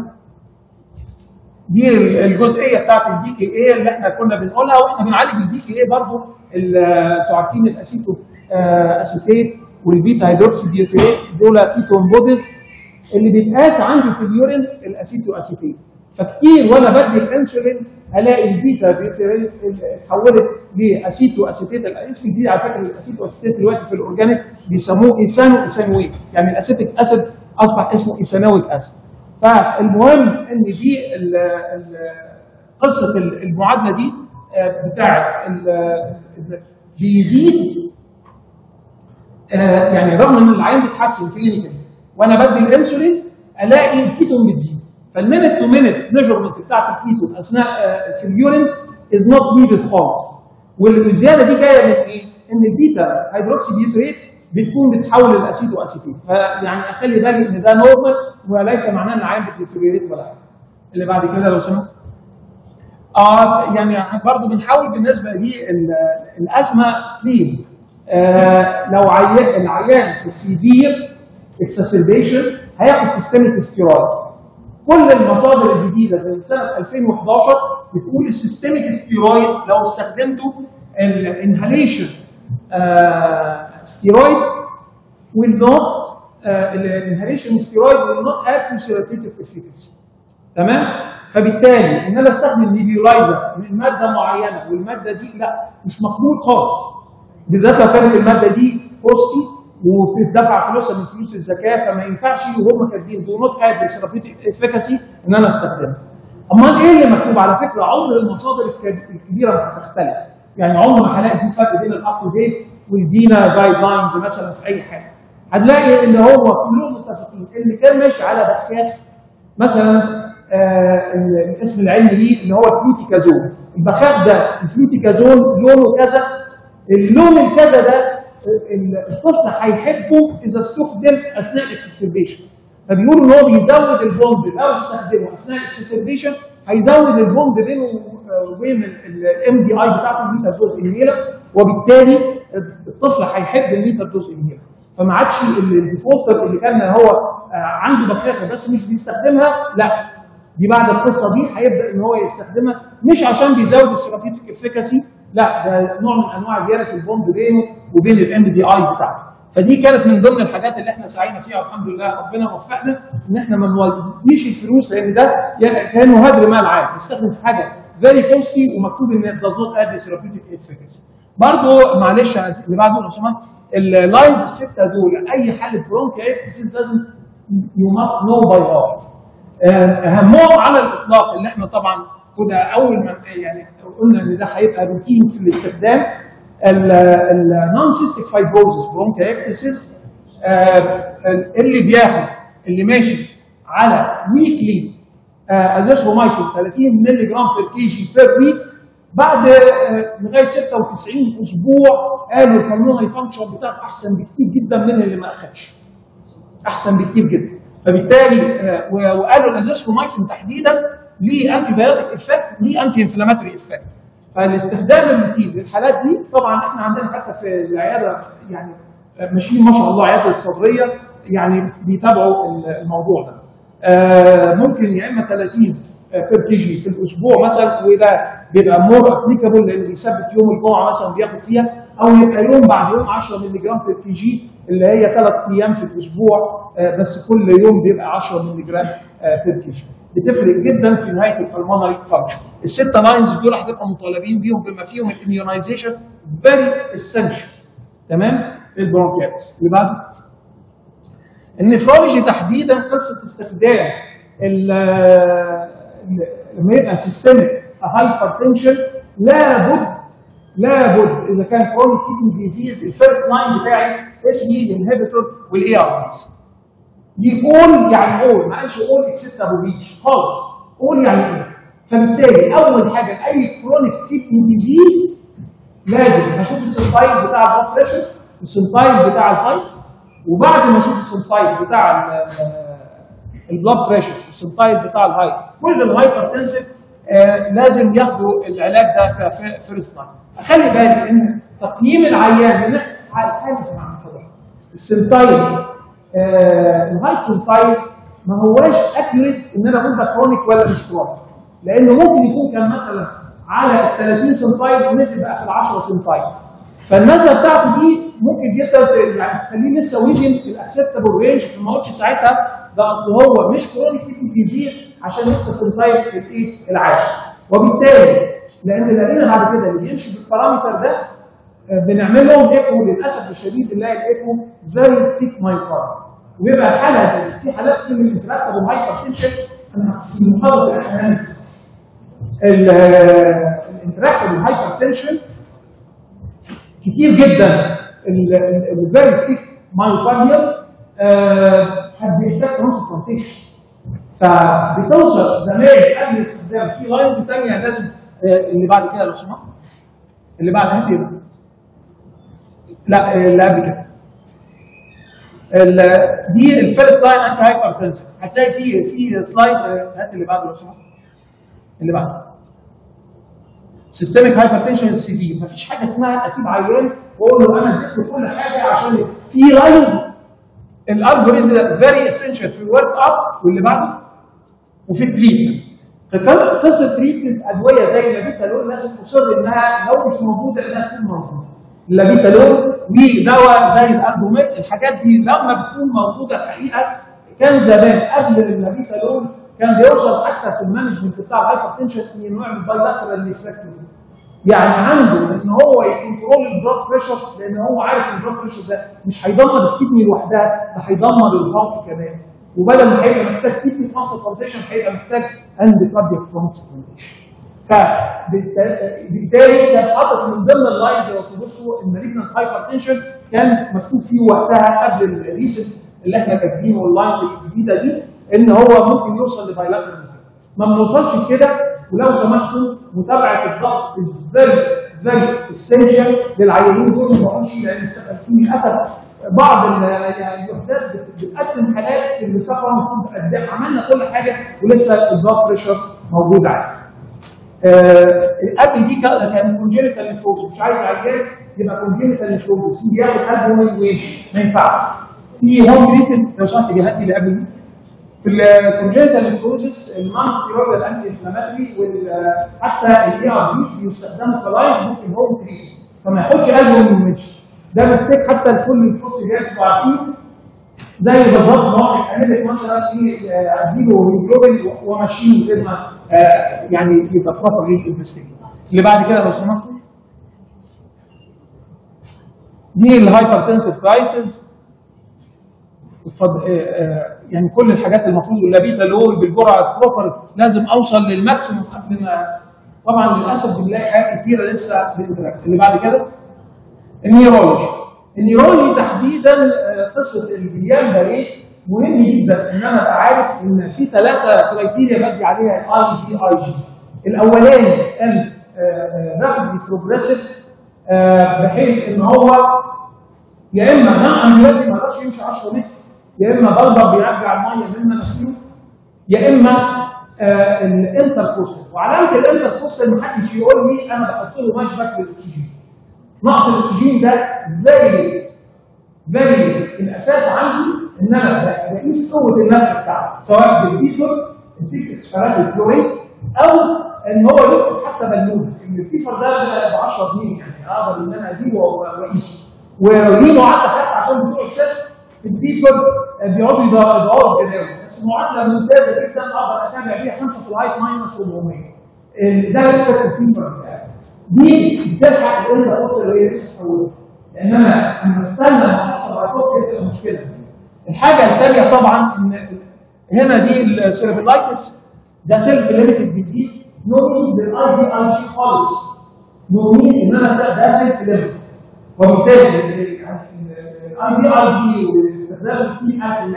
دي الجزئيه بتاعت الدي كي اي اللي احنا كنا بنقولها واحنا بنعالج الدي كي اي برضه انتوا عارفين الاسيتو اسيتيت والبيتا هيدروكسي ديوتريت دول كيتون بوديز اللي بيتقاس عندي في اليورين الاسيتو اسيتيت فكتير وانا بدي الانسولين هلاقي البيتا بيوتريت اتحولت لاسيتو اسيتيت الاسم الجديد على فكره الاسيتو اسيتيت دلوقتي في الاورجانيك بيسموه ايثانو ايثانويت يعني الاسيتيك اسيد اصبح اسمه ايثانويك اسيد فالمهم ان دي ال ال قصه المعادله دي بتاعت بيزيد يعني رغم ان العين بيتحسن كلينيكالي وانا بدي الانسولين الاقي الكيتون بتزيد فالمينت تو مينت ميجرمنت بتاعت الكيتون اثناء في اليورين از نوت نيدد خالص والزياده دي جايه من ايه؟ ان البيتا هيدروكسي بيوتريت بتكون بتحول الاسيتو اسيتيت فيعني اخلي بالي ان ده نورمال وليس معناه ان العين بتديفريت ولا حاجه اللي بعد كده لو سمحت اه يعني برضه بنحاول بالنسبه للازمه بليز آه لو عيان العيان سيفير اكسسربيشن هياخد سيستميك ستيرويد كل المصادر الجديده من سنه 2011 بتقول السيستميك ستيرويد لو استخدمته الانهاليشن ستيرويد will not الانهاليشن ستيرويد will not have to therapeutic efficacy تمام فبالتالي ان انا استخدم نيبيولايزر من ماده معينه والماده دي لا مش مقبول خالص بالذات لو كانت الماده دي كوستي وبتدفع فلوسها من فلوس الزكاه فما ينفعش وهم كاتبين دو نوت هاف ثيرابيوتيك افيكاسي ان انا استخدمها. امال ايه اللي مكتوب على فكره عمر المصادر الك- الكبيره ما هتختلف. يعني عمر ما هلاقي في فرق بين الاب تو ديت والدينا جايد لاينز مثلا في اي حاجه. هتلاقي ان هو كلهم متفقين اللي كان ماشي على بخاخ مثلا آه ال- الاسم العلمي ليه اللي هو الفلوتيكازون البخاخ ده الفلوتيكازون لونه كذا اللون الكذا ده ال- الطفل هيحبه اذا استخدم اثناء الاكسسربيشن فبيقولوا ان هو بيزود البوند لو استخدمه اثناء الاكسسربيشن هيزود البوند بينه وبين الام دي اي بتاعته الميتا دوز انهيلر وبالتالي الطفل هيحب الميتا دوز انهيلر فما عادش ال- الديفولتر اللي كان هو آه، عنده بخاخه بس مش بيستخدمها لا دي بعد القصه دي هيبدا ان هو يستخدمها مش عشان بيزود الثيرابيوتيك افيكاسي لا ده نوع من انواع زياده البوند بينه وبين الام دي اي بتاعته فدي كانت من ضمن الحاجات اللي احنا سعينا فيها والحمد لله ربنا وفقنا ان احنا ما نوديش الفلوس لان ده ي- كان هدر مال عام نستخدم في حاجه فيري كوستي ومكتوب ان it does not add ثيرابيوتيك efficacy برضه معلش اللي بعده لو سمحت اللاينز السته دول اي حل برونكايتس لازم يو ماست نو باي هارت اهمهم على الاطلاق اللي احنا طبعا كنا اول ما يعني قلنا ان ده هيبقى روتين في الاستخدام النون سيستيك فايبروزس برونكايتس اللي بياخد اللي ماشي على ويكلي ازاثرومايسين 30 مللي جرام بير كي جي بير ويك بعد آه، لغايه 96 اسبوع قالوا الهرمونال فانكشن بتاعته احسن بكتير جدا من اللي ما اخدش. احسن بكتير جدا فبالتالي آه، و- وقالوا الازاثرومايسين تحديدا ليه انتي بايوتيك افكت ليه انتي انفلاماتوري افكت فالاستخدام الروتين للحالات دي طبعا احنا عندنا حتى في العياده يعني آه، ماشيين ما شاء الله عياده الصدريه يعني بيتابعوا ال- الموضوع ده آه، ممكن يا اما 30 بير كي جي في الاسبوع مثلا وده بيبقى مور ابليكابل لانه بيثبت يوم الجمعه مثلا بياخد فيها او يبقى يوم بعد يوم 10 مللي جرام بير كي جي اللي هي ثلاث ايام في الاسبوع آه، بس كل يوم بيبقى 10 مللي جرام بير كي جي بتفرق جدا في نهايه البلمونري فانكشن السته لاينز دول هتبقى مطالبين بيهم بما فيهم الاميونايزيشن فيري اسينشال تمام في البرونكيتس اللي بعده النفرولوجي تحديدا قصه استخدام ال- ال- لما يبقى سيستميك هايبرتنشن لابد لابد اذا كان كرونيك كيدني ديزيز الفيرست لاين بتاعي اسمي انهبيتور والاي ار اس دي اول يعني اول ما قالش اول اكسبت ابو بيتش خالص اول يعني ايه فبالتالي اول حاجه اي كرونيك كيدني ديزيز لازم هشوف السنتايل بتاع البلاد بريشر والسنتايل بتاع الهايت وبعد ما اشوف السنتايل بتاع البلاد بريشر والسنتايل بتاع الهايت كل الهايبرتنسيف آه لازم ياخدوا العلاج ده كفيرست لاين اخلي بالي ان تقييم العيان من ناحيه الحاله مع حضرتك السنتايل آه الهايت سنتايل ما هواش اكيوريت ان انا اقول ده كرونيك ولا مش كرونيك لانه ممكن يكون كان مثلا على ال 30 سنتايل ونزل بقى في ال 10 سنتايل فالنزله بتاعته دي ممكن جدا ت- يعني تخليه لسه ويزن الاكسبتابل رينج فما اقولش ساعتها ده اصل هو مش كرونيك كيدني ديزيز عشان لسه سنتايل في الايه العاشر وبالتالي لان لقينا بعد كده اللي بيمشي بالبارامتر ده آه، بنعمل لهم ايكو للاسف الشديد نلاقي الايكو فيري ثيك مايكارد ويبقى الحاله دي في حالات من الانتراكتبل هايبر تنشن انا في محاضره الاحيان الانتراكتبل هايبر تنشن كتير جدا الفيري ثيك مايوكارديال هتبقى ترانسبلانتيشن فبتوصل زمان قبل الاستخدام في لاينز ثانيه لازم آه، اللي بعد كده لو سمحت اللي بعدها دي بقى. لا آه، اللي قبل كده ال- دي الفيرست لاين انتي هايبرتنسيف هتلاقي في في سلايد آه، هات اللي بعده لو سمحت اللي بعده سيستميك هايبرتنشن سيفير مفيش حاجه اسمها اسيب عيان واقول له انا اديت له كل حاجه عشان في لاينز الالجوريزم ده فيري اسينشال في الورك اب واللي بعده وفي التريتمنت قصه تريتمنت ادويه زي اللابيتالون لازم تصر انها لو مش موجوده انها تكون موجوده اللابيتالون ودواء زي الالبوميت الحاجات دي لما بتكون موجوده الحقيقه كان زمان قبل اللابيتالون كان بيوصل حتى في المانجمنت بتاع الهايبرتنشن انه يعمل بايلاترال ريفلكتور يعني عنده ان هو يكنترول البلاد بريشر لان هو عارف ان البلاد بريشر ده مش هيدمر الكدني لوحدها ده هيدمر الهارت كمان وبدل ما هيبقى محتاج كيدني ترانسبلانتيشن هيبقى محتاج اند كاردياك ترانسبلانتيشن فبالتالي كان حاطط من ضمن اللاينز لو تبصوا المالجنت هايبر تنشن كان مكتوب فيه وقتها قبل الريسنت اللي احنا كاتبينه اللاينز الجديده دي ان هو ممكن يوصل لبايلاترال ما بنوصلش لكده ولو سمحتوا متابعه الضغط از فيري فيري اسينشال للعيانين دول ما بقولش لان في للاسف بعض ال- يعني الوحدات بت- بتقدم حالات في المسافه المفروض تقدم عملنا كل حاجه ولسه البلاد بريشر موجود عادي. آه، قبل دي كا- كان كونجينيتال نيفروزس مش عايز عيان يبقى كونجينيتال نيفروزس ياخد قلب ويمشي ما ينفعش. في هوم ريتن لو سمحت جهات اللي قبل دي. في الكونجنتال نيفروزس المان ستيرويد انتي انفلاماتوري حتى الاي ار بيز بيستخدموا كلايز ممكن هو تريد فما ياخدش قلبه من المنش ده مستيك حتى الكل الكورس اللي انتوا عارفين زي بالظبط ما واحد عامل لك مثلا ايه آه، اديله هيموجلوبين وماشيين من غير ما آه، يعني يبقى بروبر ريت انفستيجيت اللي بعد كده لو سمحتوا دي الهايبرتنسيف كرايسيس اتفضل آه، آه، يعني كل الحاجات المفروض اللابيتا لول بالجرعه البروبر لازم اوصل للماكسيموم قبل ما طبعا للاسف بنلاقي حاجات كتيره لسه بنتراكت اللي بعد كده النيورولوجي النيورولوجي تحديدا آه، قصه الجليان باريه مهم جدا ان انا ابقى عارف ان في ثلاثه كرايتيريا بدي عليها الاي في اي جي الاولاني الرابيدلي بروجريسيف بحيث ان هو يا اما نوع امبلاتي ما يقدرش يمشي 10 متر يا اما بلبر بيرجع الميه من مناخيره يا اما آه الانتركوستال وعلامه الانتركوستال ما حدش يقول لي انا بحط له مشبك للاكسجين نقص الاكسجين ده فيري فيري الاساس عندي ان انا بقيس قوه النفس بتاعه سواء بالبيفر البيك اكسبيرات الكلوريد او ان هو يدخل حتى بالونه البيفر ده ب 10 جنيه يعني اقدر ان انا اجيبه واقيسه وليه معدل حتى عشان بتوع الشاشه في البيفر بيقعدوا يدوروا الجداول بس معادله ممتازه جدا اقدر اتابع بيها 5 في الهايت ماينس 400 ده لسه البيفر بتاعي دي بتلحق الانتر اوصل اللي هي لسه حولها لان انا لما استنى لما احصل على الكوكس تبقى مشكله الحاجه الثانيه طبعا ان هنا دي السيرفيلايتس ده سيلف ليميتد ديزيز نو نيد للاي دي اي جي خالص نو نيد ان انا ده سيلف ليميتد وبالتالي الاي دي اي جي واستخدام السكين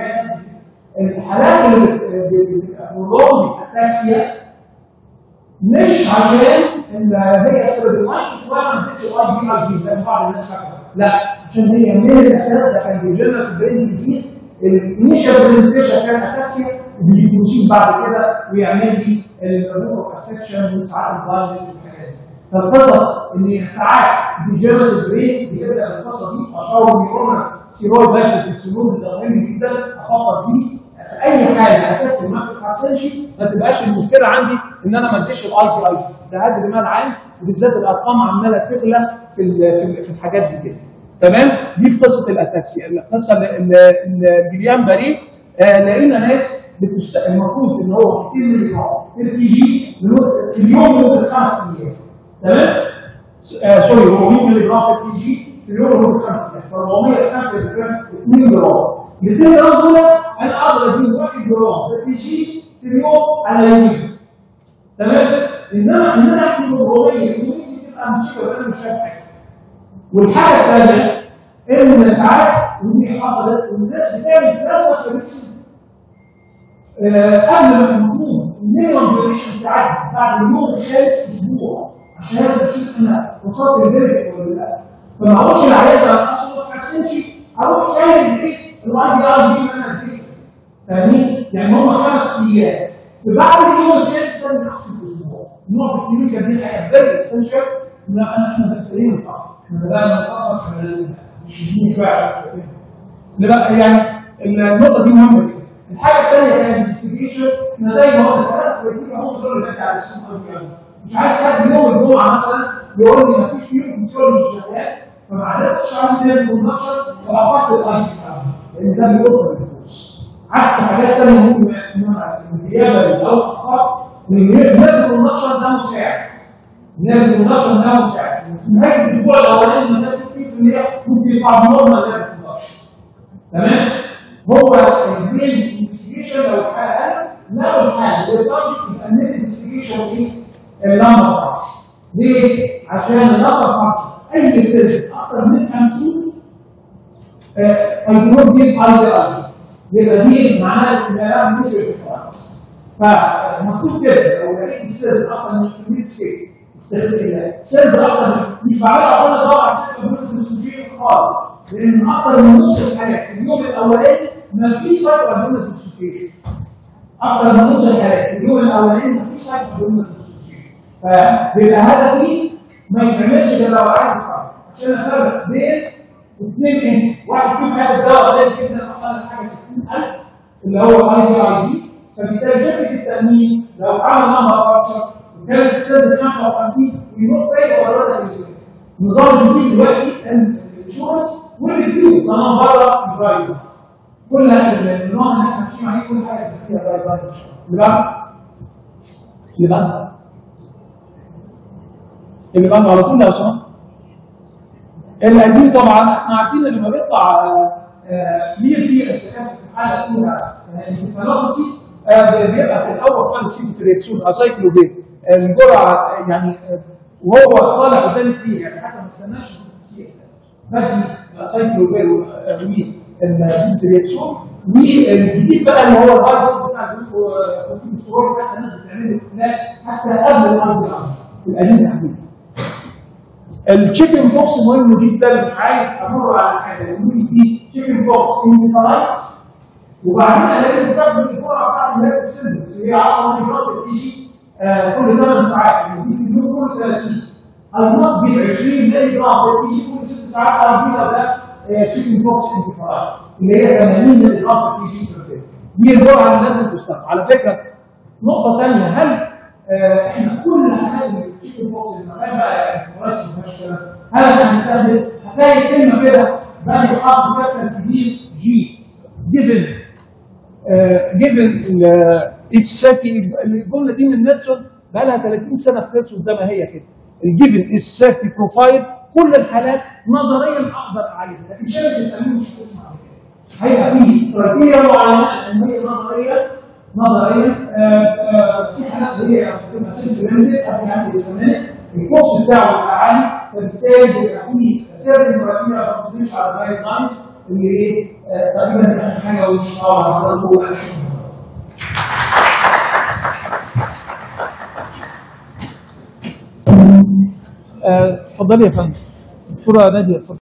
الحالات اللي بتبقى برولونج اتاكسيا مش عشان ان هي سيرفيلايتس ولا ما ادتش الاي دي اي جي زي ما بعض الناس فاكره لا عشان هي من الاساس ده كان بيجنرال برين ديزيز الانيشال برزنتيشن كان اتاكسيا وبيجي بعد كده ويعمل لي الروح افكشن وساعات البلايندنس والحاجات دي فالقصص ان ساعات ديجنرال برين بتبدا القصه دي اشاور نيورون سيرويد باك السلوك ده مهم جدا افكر فيه في اي حاجه هتحصل ما تتحسنش ما تبقاش المشكله عندي ان انا ما اديش الاي تي اي ده هدر مال عام وبالذات الارقام عماله تغلى في ال- في ال- في الحاجات دي كده تمام دي في قصه الاتاكسيا القصه ال- ال- الجليان بريء آه لقينا ناس بتست... المفروض ان هو 200 ملي جرام بي جي في اليوم لمده خمس ايام تمام آه سوري 400 ملي جرام بي جي في اليوم لمده خمس ايام ف 405 2 جرام 200 جرام دول انا اقدر اديهم 1 جرام بي جي في اليوم على يومين تمام انما ان انا اكتب 400 دي تبقى مشكله وانا مش فاهم حاجه والحاجه الثانيه ان ساعات ودي حصلت والناس بتعمل بلازما فيريكسز قبل ما المفروض المينيمم ديوريشن بتاعتها بعد اليوم الخامس اسبوع عشان اقدر اشوف انا وصلت للفيرجن ولا لا فما اقولش العيال ده اصلا ما اتحسنش اروح شايل الايه الاي دي ار جي اللي انا اديته فاهمين؟ يعني هم خمس ايام وبعد اليوم الخامس ده نحسب الاسبوع النقطه الكلينيكال دي حاجه فيري اسينشال لا انا احنا محتاجين متاخر احنا بدانا متاخر فاحنا لازم مش يديني شويه عشان اللي بقى يعني النقطه دي مهمه جدا الحاجه الثانيه هي الانفستيجيشن احنا زي ما قلنا ثلاث كويتين هم دول اللي على السوق مش عايز حد يوم الجمعه مثلا يقول لي ما فيش فيه فيسيولوجي شغال فما عرفتش اعمل تاني كونكشن فاحط الاي لان ده بيوصل للفلوس عكس حاجات ثانيه ممكن النيابه او اخر نعمل كونكشن ده مساعد نعمل كونكشن ده مساعد في نهايه الاسبوع الاولاني مثلا 60% ممكن يطلع نورمال نعمل كونكشن تمام هو البرين انفستيجيشن لو الحاله لو الحاله والتارجت يبقى النت انفستيجيشن ايه؟ اللمبر فانكشن ليه؟ عشان اللمبر فانكشن اي سيرش اكتر من 50 هيكون دي الاي يبقى دي معناها ان مش الفرنس فمكتوب كده لو لقيت السيلز اكتر من 100 سكيل سيلز اكتر مش بعملها عشان ادور على سيلز بروتين خالص لان اكتر من نص الحالات في اليوم الاولاني ما فيش فرق بين الديسوسيشن اكتر من نص الحالات في اليوم الاولاني ما فيش فرق بين الديسوسيشن فبيبقى هدفي ما يتعملش غير لو عايز افرق عشان افرق بين اثنين انت واحد فيهم هياخد دواء قليل جدا اقل حاجه 60000 اللي هو اي بي اي جي فبالتالي شركه التامين لو عمل نمبر فانكشن وكانت السيلز 55 ويروح باقي قرارات النظام الجديد دلوقتي الانشورنس والريفيوز طالما بره الدرايف كل النظام اللي احنا ماشيين عليه كل حاجه فيها درايف اللي بعد اللي بعد اللي بعده على طول يا اسامه القديم طبعا احنا عارفين ان لما بيطلع ليه في اسئله في حاله فيها انكفالوباسي بيبقى في الاول خالص في تريكسون اسايكلوبين الجرعه يعني وهو طالع قدام فيه يعني حتى ما استناش السي اس بدي الاسايكلوبين والسيتريكسون والجديد بقى اللي هو الهاي دوز بتاع الكورتيكوستيرويد حتى الناس بتعمله حتى قبل الارض القديم تحديدا التشيكن بوكس مهم جدا مش عايز امر على حاجه يقول في تشيكن بوكس انفلايتس وبعدين الاقي بستخدم الجرعه بتاعت الهيرت سيلز هي 10 مليون بتيجي كل 8 ساعات يعني في اليوم كل 30 الماس بيبقى 20 مللي جرام بتيجي كل 6 ساعات اربعه ده تشيكن بوكس انفلايتس اللي هي 80 مللي جرام بتيجي في اليوم دي الجرعه اللي لازم تستخدم على فكره نقطه ثانيه هل احنا كل حاجات التشيكن بوكس اللي مكان بقى انفلايتس مباشره هل احنا هنستخدم هتلاقي كلمه كده بقى يحط كابتن كبير جي جيفن جيفن السافي الجمله دي من نيلسون بقى لها 30 سنه في نيلسون زي ما هي كده الجيفن السافي بروفايل كل الحالات نظريا اقدر عليها لكن شركه التامين مش هتسمع كده هيبقى في كرايتيريا معينه علميه نظريه نظريا في حالات هي بتبقى سيلف ريندد او يعني بيسموها الكورس بتاعه بيبقى عالي فبالتالي بيبقى فيه سيرفي كرايتيريا ما بتمشي على الجايد لاينز اللي ايه تقريبا اخر حاجه وش طبعا حضرته اتفضلي يا فندم دكتوره ناديه اتفضلي